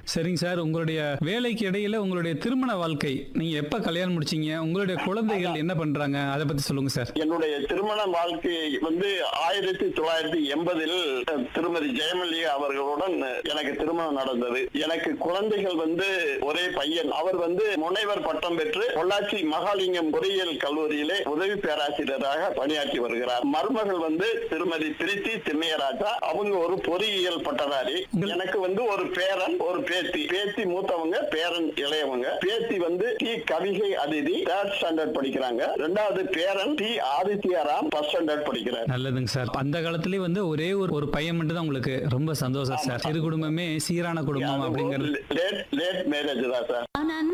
சரிங்க சார் உங்களுடைய வேலைக்கு இடையில உங்களுடைய திருமண வாழ்க்கை நீங்க எப்ப கல்யாணம் முடிச்சீங்க உங்களுடைய குழந்தைகள் என்ன பண்றாங்க அதை பத்தி சொல்லுங்க சார் என்னுடைய திருமண வாழ்க்கை வந்து ஆயிரத்தி தொள்ளாயிரத்தி எண்பதில் திருமதி ஜெயமல்லிகா அவர்களுடன் எனக்கு திருமணம் நடந்தது எனக்கு குழந்தைகள் வந்து ஒரே பையன் அவர் வந்து முனைவர் பட்டம் பெற்று பொள்ளாச்சி மகாலிங்கம் பொறியியல் கல்லூரியிலே உதவி பேராசிரியராக பணியாற்றி வருகிறார் மருமகள் வந்து திருமதி திருச்சி சின்னையராஜா அவங்க ஒரு பொறியியல் பட்டதாரி எனக்கு வந்து ஒரு பேரன் ஒரு பேத்தி பேத்தி மூத்தவங்க பேரன் இளையவங்க பேத்தி வந்து டி கவிகை அதிதி தேர்ட் ஸ்டாண்டர்ட் படிக்கிறாங்க ரெண்டாவது பேரன் டி ஆதித்யாராம் ஃபர்ஸ்ட் ஸ்டாண்டர்ட் படிக்கிறார் நல்லதுங்க சார் அந்த காலத்திலேயே வந்து ஒரே ஒரு ஒரு பையன் மட்டும் தான் உங்களுக்கு ரொம்ப சந்தோஷம் சார் சிறு குடும்பமே சீரான குடும்பம் அப்படிங்கிறது லேட் லேட் மேரேஜ் தான் சார்